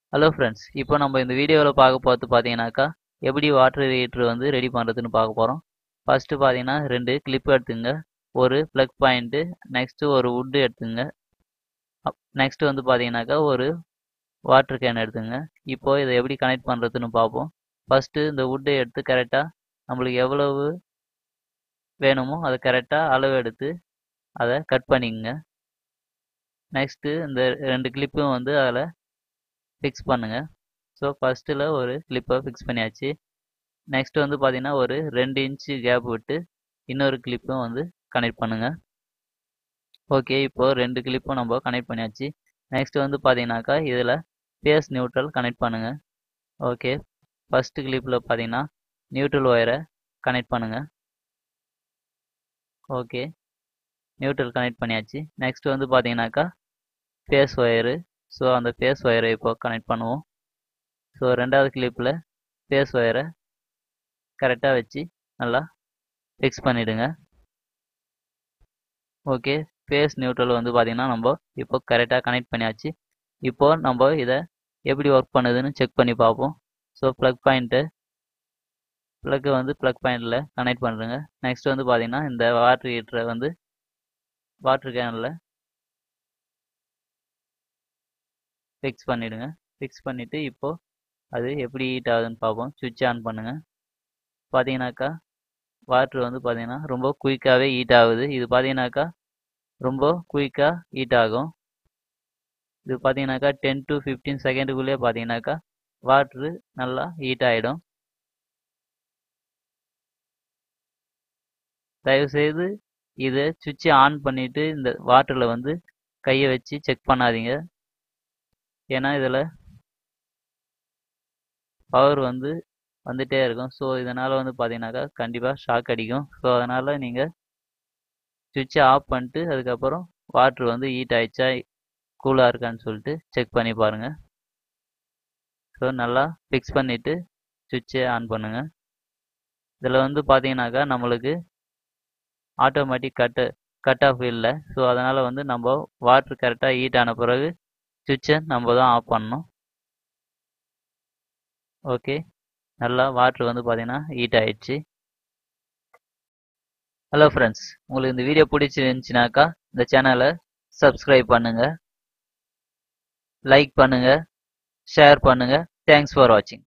hello friends இப்போ நம்ம இந்த வீடியோவில் பார்க்க பார்த்து பார்த்தீங்கன்னாக்கா எப்படி வாட்டர் ஹீட்ரு வந்து ரெடி பண்ணுறதுன்னு பார்க்க போகிறோம் ஃபஸ்ட்டு பார்த்தீங்கன்னா ரெண்டு கிளிப் எடுத்துங்க ஒரு ப்ளக் பாயிண்ட்டு நெக்ஸ்ட்டு ஒரு வுட்டு எடுத்துங்க நெக்ஸ்ட்டு வந்து பார்த்தீங்கன்னாக்கா ஒரு வாட்டர் கேன் எடுத்துங்க இப்போ இதை எப்படி கனெக்ட் பண்ணுறதுன்னு பார்ப்போம் ஃபஸ்ட்டு இந்த வுட்டை எடுத்து கரெக்டாக நம்மளுக்கு எவ்வளவு வேணுமோ அதை கரெக்டாக அளவு எடுத்து அதை கட் பண்ணிக்கங்க நெக்ஸ்ட்டு இந்த ரெண்டு கிளிப்பும் வந்து அதில் ஃபிக்ஸ் பண்ணுங்கள் ஸோ ஃபஸ்ட்டில் ஒரு கிளிப்பை ஃபிக்ஸ் பண்ணியாச்சு நெக்ஸ்ட் வந்து பார்த்தீங்கன்னா ஒரு ரெண்டு இன்ச்சு கேப் விட்டு இன்னொரு கிளிப்பும் வந்து கனெக்ட் பண்ணுங்கள் ஓகே இப்போது ரெண்டு கிளிப்பும் நம்ம கனெக்ட் பண்ணியாச்சு நெக்ஸ்ட் வந்து பார்த்தீங்கன்னாக்கா இதில் பேஸ் நியூட்ரல் கனெக்ட் பண்ணுங்கள் ஓகே ஃபஸ்ட்டு கிளிப்பில் பார்த்தீங்கன்னா நியூட்ரல் ஒயரை கனெக்ட் பண்ணுங்கள் ஓகே நியூட்ரல் கனெக்ட் பண்ணியாச்சு நெக்ஸ்ட் வந்து பார்த்தீங்கன்னாக்கா ஃபேஸ் ஒயரு ஸோ அந்த ஃபேஸ் ஒயரை இப்போ கனெக்ட் பண்ணுவோம் ஸோ ரெண்டாவது கிளிப்பில் ஃபேஸ் ஒயரை கரெக்டாக வச்சு நல்லா ஃபிக்ஸ் பண்ணிவிடுங்க ஓகே ஃபேஸ் நியூட்ரல் வந்து பார்த்திங்கன்னா நம்ம இப்போ கரெக்டாக கனெக்ட் பண்ணியாச்சு இப்போது நம்ம இதை எப்படி ஒர்க் பண்ணுதுன்னு செக் பண்ணி பார்ப்போம் ஸோ ப்ளக் பாயிண்ட்டு ப்ளக்கை வந்து ப்ளக் பாயிண்டில் கனெக்ட் பண்ணுறேங்க நெக்ஸ்ட் வந்து பார்த்திங்கன்னா இந்த வாட்ரு ஹீட்டரை வந்து வாட்ரு கேனில் ஃபிக்ஸ் பண்ணிவிடுங்க ஃபிக்ஸ் பண்ணிவிட்டு இப்போது அது எப்படி ஹீட் ஆகுதுன்னு பார்ப்போம் சுவிட்ச் ஆன் பண்ணுங்கள் பார்த்தீங்கன்னாக்கா வாட்ரு வந்து பார்த்தீங்கன்னா ரொம்ப குயிக்காகவே ஹீட் ஆகுது இது பார்த்தீங்கன்னாக்கா ரொம்ப குயிக்காக ஹீட் ஆகும் இது பார்த்தீங்கன்னாக்கா டென் டு ஃபிஃப்டீன் செகண்டுக்குள்ளேயே பார்த்தீங்கன்னாக்கா வாட்ரு நல்லா ஹீட் ஆகிடும் தயவுசெய்து இதை சுவிட்சை ஆன் பண்ணிவிட்டு இந்த வாட்டரில் வந்து கையை வச்சு செக் பண்ணாதீங்க ஏன்னா இதில் பவர் வந்து வந்துகிட்டே இருக்கும் ஸோ இதனால் வந்து பார்த்தீங்கன்னாக்கா கண்டிப்பாக ஷாக் அடிக்கும் ஸோ அதனால் நீங்கள் சுவிட்சை ஆஃப் பண்ணிட்டு அதுக்கப்புறம் வாட்ரு வந்து ஹீட் ஆகிடுச்சா கூலாக இருக்கான்னு சொல்லிட்டு செக் பண்ணி பாருங்கள் ஸோ நல்லா ஃபிக்ஸ் பண்ணிவிட்டு சுவிட்சை ஆன் பண்ணுங்கள் இதில் வந்து பார்த்தீங்கன்னாக்கா நம்மளுக்கு ஆட்டோமேட்டிக் கட்டு கட் ஆஃப் இல்லை ஸோ அதனால் வந்து நம்ம வாட்ரு கரெக்டாக ஹீட் ஆன பிறகு சுவிட்சை நம்ம தான் ஆஃப் பண்ணணும் ஓகே நல்லா வாட்ரு வந்து பார்த்தீங்கன்னா ஹீட் ஆயிடுச்சு ஹலோ ஃப்ரெண்ட்ஸ் உங்களுக்கு இந்த வீடியோ பிடிச்சிருந்துச்சினாக்கா இந்த சேனலை சப்ஸ்கிரைப் பண்ணுங்கள் லைக் பண்ணுங்கள் ஷேர் பண்ணுங்கள் தேங்க்ஸ் ஃபார் வாட்சிங்